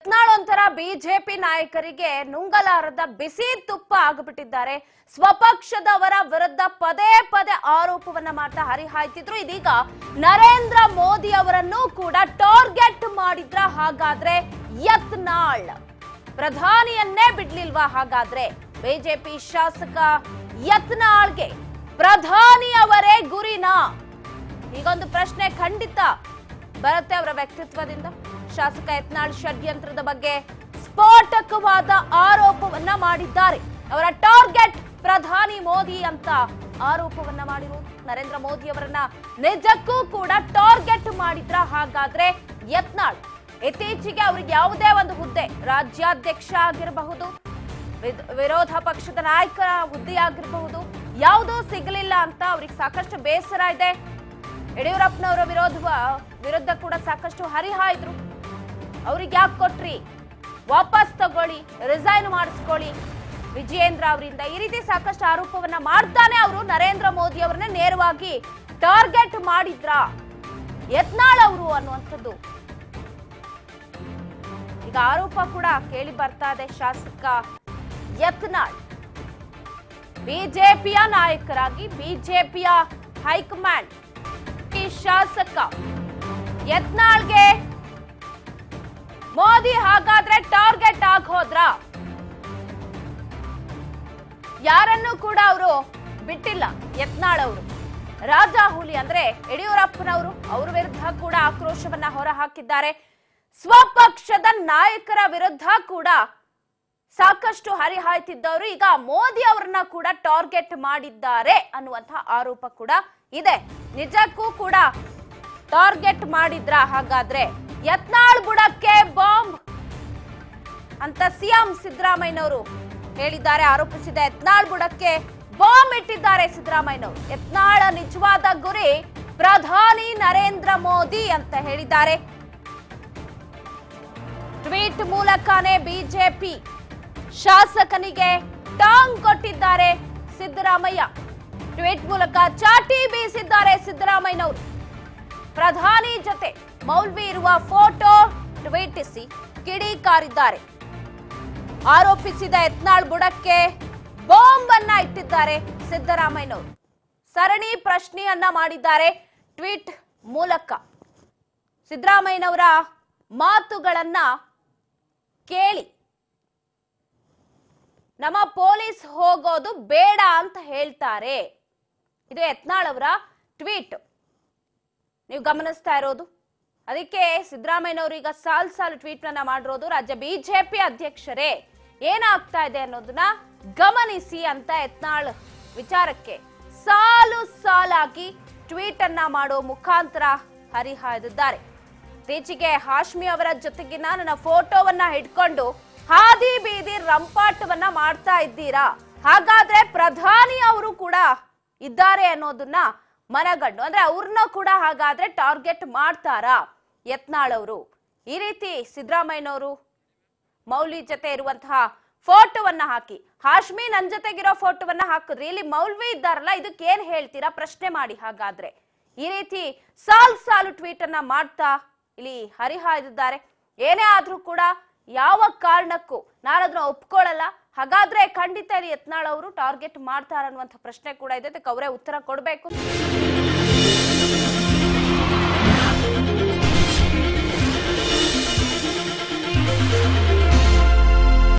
ಯತ್ನಾಳ್ ಒಂಥರ ಬಿಜೆಪಿ ನಾಯಕರಿಗೆ ನುಂಗಲಾರದ ಬಿಸಿ ತುಪ್ಪ ಆಗಿಬಿಟ್ಟಿದ್ದಾರೆ ಸ್ವಪಕ್ಷದವರ ವಿರುದ್ಧ ಪದೇ ಪದೇ ಆರೋಪವನ್ನ ಮಾಡ್ತಾ ಹರಿಹಾಯ್ತಿದ್ರು ಇದೀಗ ನರೇಂದ್ರ ಮೋದಿ ಅವರನ್ನು ಕೂಡ ಟಾರ್ಗೆಟ್ ಮಾಡಿದ್ರ ಹಾಗಾದ್ರೆ ಯತ್ನಾಳ್ ಪ್ರಧಾನಿಯನ್ನೇ ಬಿಡ್ಲಿಲ್ವಾ ಹಾಗಾದ್ರೆ ಬಿಜೆಪಿ ಶಾಸಕ ಯತ್ನಾಳ್ಗೆ ಪ್ರಧಾನಿ ಅವರೇ ಗುರಿನಾ ಹೀಗೊಂದು ಪ್ರಶ್ನೆ ಖಂಡಿತ ಬರುತ್ತೆ ಅವರ ವ್ಯಕ್ತಿತ್ವದಿಂದ ಶಾಸಕ ಯತ್ನಾಳ್ ಷಡ್ಯಂತ್ರದ ಬಗ್ಗೆ ಸ್ಫೋಟಕವಾದ ಆರೋಪವನ್ನ ಮಾಡಿದ್ದಾರೆ ಅವರ ಟಾರ್ಗೆಟ್ ಪ್ರಧಾನಿ ಮೋದಿ ಅಂತ ಆರೋಪವನ್ನ ಮಾಡಿರುವುದು ನರೇಂದ್ರ ಮೋದಿ ಅವರನ್ನ ನಿಜಕ್ಕೂ ಕೂಡ ಟಾರ್ಗೆಟ್ ಮಾಡಿದ್ರ ಹಾಗಾದ್ರೆ ಯತ್ನಾಳ್ ಇತ್ತೀಚೆಗೆ ಅವ್ರಿಗೆ ಯಾವುದೇ ಒಂದು ಹುದ್ದೆ ರಾಜ್ಯಾಧ್ಯಕ್ಷ ಆಗಿರಬಹುದು ವಿದ್- ವಿರೋಧ ಪಕ್ಷದ ನಾಯಕರ ಹುದ್ದೆ ಆಗಿರಬಹುದು ಯಾವುದೂ ಸಿಗಲಿಲ್ಲ ಅಂತ ಅವ್ರಿಗೆ ಸಾಕಷ್ಟು ಬೇಸರ ಇದೆ ಯಡಿಯೂರಪ್ಪನವರ ವಿರೋಧ ವಿರುದ್ಧ ಕೂಡ ಸಾಕಷ್ಟು ಹರಿಹಾಯ್ದ್ರು ಅವ್ರಿಗೆ ಯಾಕೆ ಕೊಟ್ರಿ ವಾಪಸ್ ತಗೊಳ್ಳಿ ರಿಸೈನ್ ಮಾಡಿಸ್ಕೊಳ್ಳಿ ವಿಜಯೇಂದ್ರ ಅವರಿಂದ ಈ ರೀತಿ ಸಾಕಷ್ಟು ಆರೋಪವನ್ನ ಮಾಡ್ತಾನೆ ಅವರು ನರೇಂದ್ರ ಮೋದಿ ಅವರನ್ನ ನೇರವಾಗಿ ಟಾರ್ಗೆಟ್ ಮಾಡಿದ್ರ ಯತ್ನಾಳ್ ಅವರು ಅನ್ನುವಂಥದ್ದು ಈಗ ಆರೋಪ ಕೂಡ ಕೇಳಿ ಬರ್ತಾ ಇದೆ ಶಾಸಕ ಯತ್ನಾಳ್ ಬಿಜೆಪಿಯ ನಾಯಕರಾಗಿ ಬಿಜೆಪಿಯ ಹೈಕಮಾಂಡ್ ಈ ಶಾಸಕ ಯತ್ನಾಳ್ಗೆ ಮೋದಿ ಹಾಗಾದ್ರೆ ಟಾರ್ಗೆಟ್ ಆಗ್ ಹೋದ್ರ ಯಾರನ್ನು ಕೂಡ ಅವರು ಬಿಟ್ಟಿಲ್ಲ ಯತ್ನಾಳ್ ಅವರು ರಾಜಾಹುಲಿ ಅಂದ್ರೆ ಯಡಿಯೂರಪ್ಪನವರು ಅವ್ರ ವಿರುದ್ಧ ಕೂಡ ಆಕ್ರೋಶವನ್ನ ಹೊರ ಹಾಕಿದ್ದಾರೆ ಸ್ವಪಕ್ಷದ ನಾಯಕರ ವಿರುದ್ಧ ಕೂಡ ಸಾಕಷ್ಟು ಹರಿಹಾಯ್ತಿದ್ದವರು ಈಗ ಮೋದಿ ಅವರನ್ನ ಕೂಡ ಟಾರ್ಗೆಟ್ ಮಾಡಿದ್ದಾರೆ ಅನ್ನುವಂತಹ ಆರೋಪ ಕೂಡ ಇದೆ ನಿಜಕ್ಕೂ ಕೂಡ ಟಾರ್ಗೆಟ್ ಮಾಡಿದ್ರ ಹಾಗಾದ್ರೆ ಯತ್ನಾಳ್ ಬುಡಕ್ಕೆ ಬಾಂಬ್ ಅಂತ ಸಿಎಂ ಸಿದ್ದರಾಮಯ್ಯನವರು ಹೇಳಿದ್ದಾರೆ ಆರೋಪಿಸಿದ ಯತ್ನಾಳ್ ಬುಡಕ್ಕೆ ಬಾಂಬ್ ಇಟ್ಟಿದ್ದಾರೆ ಸಿದ್ದರಾಮಯ್ಯನವರು ಯತ್ನಾಳ ನಿಜವಾದ ಗುರಿ ಪ್ರಧಾನಿ ನರೇಂದ್ರ ಮೋದಿ ಅಂತ ಹೇಳಿದ್ದಾರೆ ಟ್ವೀಟ್ ಮೂಲಕನೇ ಬಿಜೆಪಿ ಶಾಸಕನಿಗೆ ಟಾಂಗ್ ಕೊಟ್ಟಿದ್ದಾರೆ ಸಿದ್ದರಾಮಯ್ಯ ಟ್ವೀಟ್ ಮೂಲಕ ಚಾಟಿ ಬೀಸಿದ್ದಾರೆ ಸಿದ್ದರಾಮಯ್ಯನವರು ಪ್ರಧಾನಿ ಜೊತೆ ಮೌಲ್ವಿ ಇರುವ ಫೋಟೋ ಟ್ವೀಟಿಸಿ ಕಿಡಿಕಾರಿದ್ದಾರೆ ಆರೋಪಿಸಿದ ಯತ್ನಾಳ್ ಬುಡಕ್ಕೆ ಬಾಂಬ್ ಅನ್ನ ಇಟ್ಟಿದ್ದಾರೆ ಸಿದ್ದರಾಮಯ್ಯನವರು ಸರಣಿ ಪ್ರಶ್ನೆಯನ್ನ ಮಾಡಿದ್ದಾರೆ ಟ್ವೀಟ್ ಮೂಲಕ ಸಿದ್ದರಾಮಯ್ಯನವರ ಮಾತುಗಳನ್ನ ಕೇಳಿ ನಮ್ಮ ಪೊಲೀಸ್ ಹೋಗೋದು ಬೇಡ ಅಂತ ಹೇಳ್ತಾರೆ ಇದು ಯತ್ನಾಳ್ ಅವರ ಟ್ವೀಟ್ ನೀವು ಗಮನಿಸ್ತಾ ಇರೋದು ಅದಕ್ಕೆ ಸಿದ್ದರಾಮಯ್ಯನವರು ಈಗ ಸಾಲ್ ಸಾಲು ಟ್ವೀಟ್ ಅನ್ನ ಮಾಡಿರೋದು ರಾಜ್ಯ ಬಿಜೆಪಿ ಅಧ್ಯಕ್ಷರೇ ಏನಾಗ್ತಾ ಇದೆ ಅನ್ನೋದನ್ನ ಗಮನಿಸಿ ಅಂತ ಯತ್ನಾಳ್ ವಿಚಾರಕ್ಕೆ ಸಾಲು ಸಾಲಾಗಿ ಟ್ವೀಟ್ ಅನ್ನ ಮಾಡೋ ಮುಖಾಂತರ ಹರಿಹಾಯ್ದಿದ್ದಾರೆ ಇತ್ತೀಚೆಗೆ ಹಾಶ್ಮಿ ಅವರ ಜೊತೆಗಿನ ನನ್ನ ಫೋಟೋವನ್ನ ಹಿಡ್ಕೊಂಡು ಹಾದಿ ಬೀದಿ ರಂಪಾಟವನ್ನ ಮಾಡ್ತಾ ಇದ್ದೀರಾ ಹಾಗಾದ್ರೆ ಪ್ರಧಾನಿ ಅವರು ಕೂಡ ಇದ್ದಾರೆ ಅನ್ನೋದನ್ನ ಮನಗಂಡು ಅಂದ್ರೆ ಅವ್ರನ್ನ ಕೂಡ ಹಾಗಾದ್ರೆ ಟಾರ್ಗೆಟ್ ಮಾಡ್ತಾರಾ ಯತ್ನಾಳ್ ಅವರು ಈ ರೀತಿ ಸಿದ್ದರಾಮಯ್ಯನವರು ಮೌಲ್ವಿ ಜೊತೆ ಇರುವಂತಹ ಫೋಟೋವನ್ನ ಹಾಕಿ ಹಾಶ್ಮಿ ನನ್ ಜೊತೆಗಿರೋ ಫೋಟೋವನ್ನ ಹಾಕಿದ್ರಿ ಇಲ್ಲಿ ಮೌಲ್ವಿ ಇದ್ದಾರಲ್ಲ ಇದಕ್ಕೆ ಏನ್ ಹೇಳ್ತೀರಾ ಪ್ರಶ್ನೆ ಮಾಡಿ ಹಾಗಾದ್ರೆ ಈ ರೀತಿ ಸಾಲ್ ಸಾಲು ಟ್ವೀಟ್ ಅನ್ನ ಮಾಡ್ತಾ ಇಲ್ಲಿ ಹರಿಹಾಯ್ದಿದ್ದಾರೆ ಏನೇ ಆದ್ರೂ ಕೂಡ ಯಾವ ಕಾರಣಕ್ಕೂ ನಾನು ಅದನ್ನ ಒಪ್ಕೊಳ್ಳಲ್ಲ ಹಾಗಾದ್ರೆ ಖಂಡಿತ ಇಲ್ಲಿ ಯತ್ನಾಳ್ ಅವರು ಟಾರ್ಗೆಟ್ ಮಾಡ್ತಾರ ಅನ್ನುವಂಥ ಪ್ರಶ್ನೆ ಕೂಡ ಇದೆ ಅದಕ್ಕೆ ಅವರೇ ಉತ್ತರ ಕೊಡ್ಬೇಕು